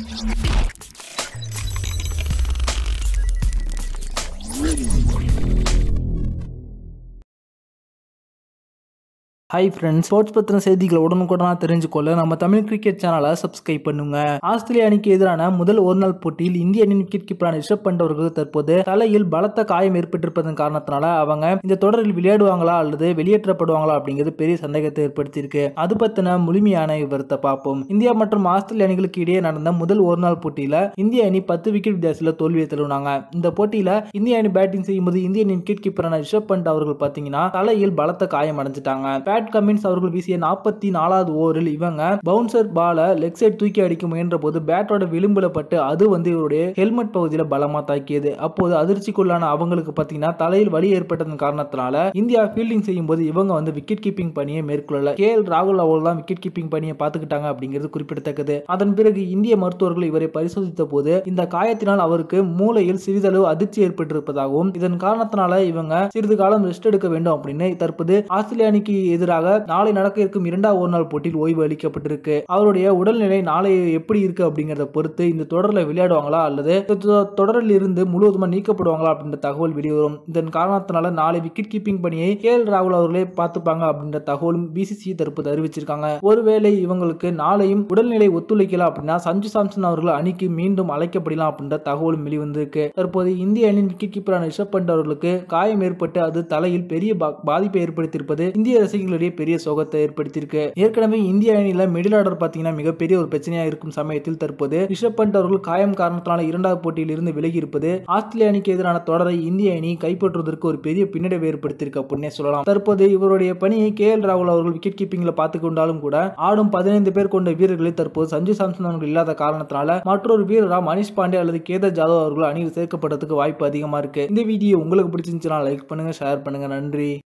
hi friends sports பற்றின செய்திகளை உடனுக்குடனாக தெரிஞ்சுக்கொள்ள நம்ம தமிழ் கிரிக்கெட் சேனலை சப்ஸ்கிரைப் பண்ணுங்க ஆஸ்திரேலிய அணிக்கு எதிரான முதல் ஒருநாள் போட்டியில் இந்திய அணியின் விக்கெட் கீப்பரான ரிஷப் பண்ட் அவர்கள் தற்போது தலையில் பலத்த காயம் ஏற்பட்டிருப்பதன் காரணத்தினால அவங்க இந்த தொடரில் விளையாடுவாங்களா அல்லது வெளியேற்றப்படுவாங்களா அப்படிங்கிறது பெரிய சந்தேகத்தை ஏற்படுத்தியிருக்கு அது பற்றின முழுமையான விவரத்தை பார்ப்போம் இந்தியா மற்றும் ஆஸ்திரேலிய அணிகளுக்கு இடையே நடந்த முதல் ஒருநாள் போட்டியில இந்திய அணி பத்து விக்கெட் வித்தியாசத்தில் தோல்வியை தழுவினாங்க இந்த போட்டியில இந்திய அணி பேட்டிங் செய்யும்போது இந்திய அணியின் விக்கெட் கீப்பரான ரிஷப் பண்ட் அவர்கள் பார்த்தீங்கன்னா தலையில் பலத்த காயம் அடைஞ்சிட்டாங்க பேட் கமின்ஸ் அவர்கள் வீசிய நாற்பத்தி நாலாவது ஓவரில் இவங்க பவுன்சர் பால லெக் சைட் தூக்கி அடிக்க முயன்ற போது பேட்டோட விளிம்புல பட்டு அது வந்து இவருடைய ஹெல்மெட் பகுதியில் பலமா தாக்கியது அப்போது அதிர்ச்சிக்குள்ளான அவங்களுக்கு பார்த்தீங்கன்னா தலையில் வலி ஏற்பட்டதன் காரணத்தினால இந்தியா ஃபீல்டிங் செய்யும் போது இவங்க வந்து விக்கெட் கீப்பிங் பணியை மேற்கொள்ளல கே எல் ராகுல் அவர்கள் தான் விக்கெட் கீப்பிங் பணியை பார்த்துக்கிட்டாங்க அப்படிங்கிறது குறிப்பிடத்தக்கது அதன் பிறகு இந்திய மருத்துவர்கள் இவரை பரிசோதித்த போது இந்த காயத்தினால் அவருக்கு மூளையில் சிறிதளவு அதிர்ச்சி ஏற்பட்டிருப்பதாகவும் இதன் காரணத்தினால இவங்க சிறிது காலம் ரெஸ்ட் எடுக்க வேண்டும் அப்படின்னு தற்போது ஆஸ்திரேலிய அணிக்கு எதிராக நாளை நடக்க இருக்கும் இரண்டாவது ஒரு நாள் போட்டியில் ஓய்வு அளிக்கப்பட்டிருக்கு அவருடைய உடல்நிலை நாளை எப்படி இருக்கு அப்படிங்கறத பொறுத்து இந்த தொடரில் விளையாடுவாங்களா அல்லது இந்த தொ- தொடரில் இருந்து முழுவதுமா நீக்கப்படுவாங்களா அப்படின்ற தகவல் வெளிவரும் இதன் காரணத்தினால நாளை விக்கெட் கீப்பிங் பணியை கே எல் ராகுல் அவர்களே பார்த்துப்பாங்க அப்படின்ற தகவலும் பிசிசி தற்போது அறிவிச்சிருக்காங்க ஒருவேளை இவங்களுக்கு நாளையும் உடல்நிலை ஒத்துழைக்கல அப்படின்னா சஞ்சு சாம்சன் அவர்கள் அணிக்கு மீண்டும் அழைக்கப்படலாம் அப்படின்ற தகவலும் வெளிவந்திருக்கு தற்போது இந்திய அணியின் விக்கெட் கீப்பரான ரிஷப் பண்ட் அவர்களுக்கு காயம் ஏற்பட்டு அது தலையில் பெரிய பா- பாதிப்பை ஏற்படுத்தியிருப்பது இந்திய ரசிகர்களிடையே பெரிய சோகத்தை ஏற்படுத்தியிருக்கு ஏற்கனவே இந்திய அணியில மிடில் ஆர்டர் பார்த்தீங்கன்னா மிகப்பெரிய ஒரு பிரச்சனையா இருக்கும் சமயத்தில் தற்போது ரிஷப் பண்ட் அவர்கள் காயம் காரணத்தினால இரண்டாவது போட்டியில் இருந்து விலகி இருப்பது ஆஸ்திரேலிய அணிக்கு எதிரான தொடரை இந்திய அணி கைப்பற்றுவதற்கு ஒரு பெரிய பின்னடைவை ஏற்படுத்தியிருக்கு அப்படின்னே சொல்லலாம் தற்போது இவருடைய பணியை கே எல் ராகுல் அவர்கள் விக்கெட் கீப்பிங்ல பார்த்து கொண்டாலும் கூட ஆடும் பதினைந்து பேர் கொண்ட வீரர்களில் தற்போது சஞ்சு சாம்சன் அவர்கள் இல்லாத காரணத்தினால மற்றொரு வீரரா மணிஷ் பாண்டே அல்லது கேதர் ஜாதவ் அவர்கள் அணியில் சேர்க்கப்பட்டதுக்கு வாய்ப்பு அதிகமா இருக்கு இந்த வீடியோ உங்களுக்கு பிடிச்சிருந்துச்சுன்னா லைக் பண்ணுங்க ஷேர் பண்ணுங்க நன்றி